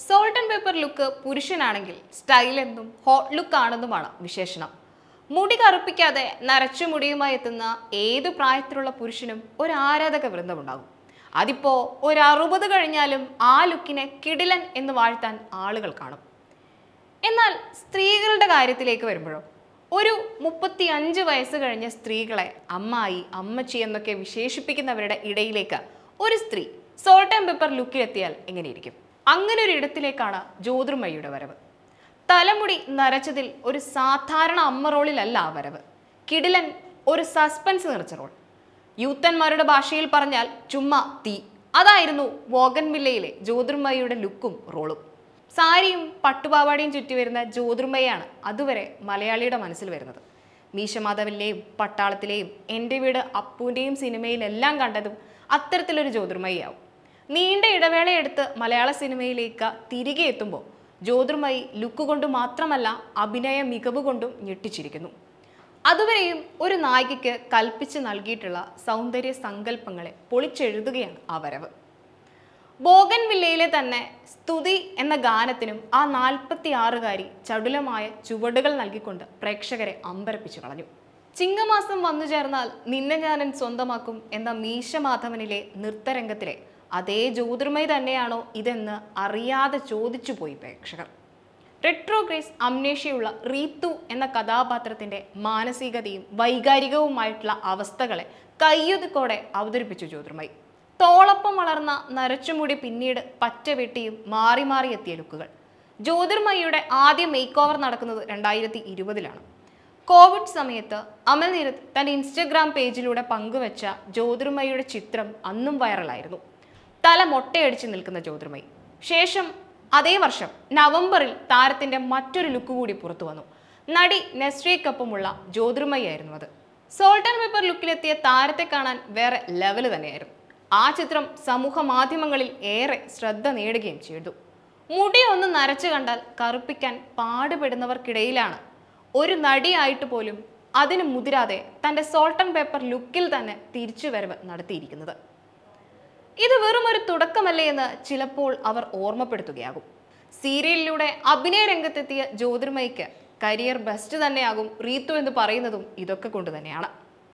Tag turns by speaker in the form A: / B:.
A: salt and pepper look പുരുഷനാണെങ്കിൽ style എന്നും hot look ആണെന്നുമാണ് വിശേഷണം മുടി കറുപ്പിക്കാതെ നരച്ചു മുടിയുമായി എത്തുന്ന ഏത് പ്രായത്തിലുള്ള പുരുഷനും ഒരു ആരാധക വൃന്ദമുണ്ടാകും അതിപ്പോ ഒരു അറുപത് കഴിഞ്ഞാലും ആ ലുക്കിനെ കിടിലൻ എന്ന് വാഴ്ത്താൻ ആളുകൾ കാണും എന്നാൽ സ്ത്രീകളുടെ കാര്യത്തിലേക്ക് വരുമ്പോഴോ ഒരു മുപ്പത്തി അഞ്ച് വയസ്സ് കഴിഞ്ഞ സ്ത്രീകളെ അമ്മായി അമ്മച്ചി എന്നൊക്കെ വിശേഷിപ്പിക്കുന്നവരുടെ ഇടയിലേക്ക് ഒരു സ്ത്രീ സോൾട്ട് ആൻഡ് പെപ്പർ ലുക്കിലെത്തിയാൽ എങ്ങനെയിരിക്കും അങ്ങനെ ഒരു ഇടത്തിലേക്കാണ് ജ്യോതിർമയുടെ വരവ് തലമുടി നരച്ചതിൽ ഒരു സാധാരണ അമ്മ റോളിലല്ല ആ വരവ് കിടിലൻ ഒരു സസ്പെൻസ് നിറച്ച റോൾ യൂത്തന്മാരുടെ ഭാഷയിൽ പറഞ്ഞാൽ ചുമ്മാ തീ അതായിരുന്നു വോഗൻവില്ലയിലെ ജ്യോതിർമയുടെ ലുക്കും റോളും സാരിയും പട്ടുപാവാടയും ചുറ്റി വരുന്ന ജ്യോതിർമയാണ് അതുവരെ മലയാളിയുടെ മനസ്സിൽ വരുന്നത് മീശമാധവനിലെയും പട്ടാളത്തിലെയും എൻ്റെ വീട് അപ്പുവിൻ്റെയും സിനിമയിലെല്ലാം കണ്ടതും അത്തരത്തിലൊരു ജ്യോതിർമയാവും നീണ്ട ഇടവേളയെടുത്ത് മലയാള സിനിമയിലേക്ക് തിരികെ എത്തുമ്പോൾ ജ്യോതിർമയി ലുക്ക് കൊണ്ട് മാത്രമല്ല അഭിനയ മികവ് കൊണ്ടും ഞെട്ടിച്ചിരിക്കുന്നു അതുവരെയും ഒരു നായികയ്ക്ക് കൽപ്പിച്ച് നൽകിയിട്ടുള്ള സൗന്ദര്യ സങ്കല്പങ്ങളെ പൊളിച്ചെഴുതുകയാണ് ആ വരവ് ബോഗൻ വില്ലയിലെ തന്നെ സ്തുതി എന്ന ഗാനത്തിനും ആ നാൽപ്പത്തി ആറുകാരി ചടുലമായ ചുവടുകൾ നൽകിക്കൊണ്ട് പ്രേക്ഷകരെ അമ്പരപ്പിച്ചു കളഞ്ഞു ചിങ്ങമാസം വന്നു ചേർന്നാൽ നിന്നെ ഞാനൻ സ്വന്തമാക്കും എന്ന മീശമാധവനിലെ നൃത്തരംഗത്തിലെ അതേ ജ്യോതിർമയി തന്നെയാണോ ഇതെന്ന് അറിയാതെ ചോദിച്ചു പോയി പ്രേക്ഷകർ റെട്രോഗ്രേസ് അമ്നേഷ്യയുള്ള റീത്തു എന്ന കഥാപാത്രത്തിന്റെ മാനസികതയും വൈകാരികവുമായിട്ടുള്ള അവസ്ഥകളെ കയ്യൊതുക്കോടെ അവതരിപ്പിച്ചു ജ്യോതിർമയി തോളൊപ്പം വളർന്ന നരച്ചുമുടി പിന്നീട് പറ്റ വെട്ടിയും മാറി മാറി എത്തിയ ലുക്കുകൾ ജ്യോതിർമയിയുടെ ആദ്യ മേക്ക് ഓവർ നടക്കുന്നത് രണ്ടായിരത്തി ഇരുപതിലാണ് കോവിഡ് സമയത്ത് അമൽ നീരത് തന്റെ ഇൻസ്റ്റഗ്രാം പേജിലൂടെ പങ്കുവച്ച ജ്യോതിർമയിയുടെ ചിത്രം അന്നും വൈറലായിരുന്നു തല മൊട്ടയടിച്ച് നിൽക്കുന്ന ജ്യോതിർമയി ശേഷം അതേ വർഷം നവംബറിൽ താരത്തിന്റെ മറ്റൊരു ലുക്ക് കൂടി പുറത്തു വന്നു നടി നെസ്രിയക്കൊപ്പമുള്ള ജ്യോതിർമയായിരുന്നു അത് സോൾട്ട് ആൻഡ് പേപ്പർ ലുക്കിലെത്തിയ താരത്തെ കാണാൻ വേറെ ലെവൽ തന്നെയായിരുന്നു ആ ചിത്രം സമൂഹ മാധ്യമങ്ങളിൽ ഏറെ ശ്രദ്ധ നേടുകയും ചെയ്തു മുടി ഒന്ന് നരച്ചു കണ്ടാൽ കറുപ്പിക്കാൻ പാടുപെടുന്നവർക്കിടയിലാണ് ഒരു നടിയായിട്ട് പോലും അതിന് മുതിരാതെ തന്റെ സോൾട്ട് ആൻഡ് പേപ്പർ ലുക്കിൽ തന്നെ തിരിച്ചുവരവ് നടത്തിയിരിക്കുന്നത് ഇത് വെറും ഒരു തുടക്കമല്ലേ എന്ന് ചിലപ്പോൾ അവർ ഓർമ്മപ്പെടുത്തുകയാകും സീരിയലിലൂടെ അഭിനയ രംഗത്തെത്തിയ ജ്യോതിർമയ്ക്ക് കരിയർ ബെസ്റ്റ് തന്നെയാകും റീത്തു എന്ന് പറയുന്നതും ഇതൊക്കെ കൊണ്ട് തന്നെയാണ്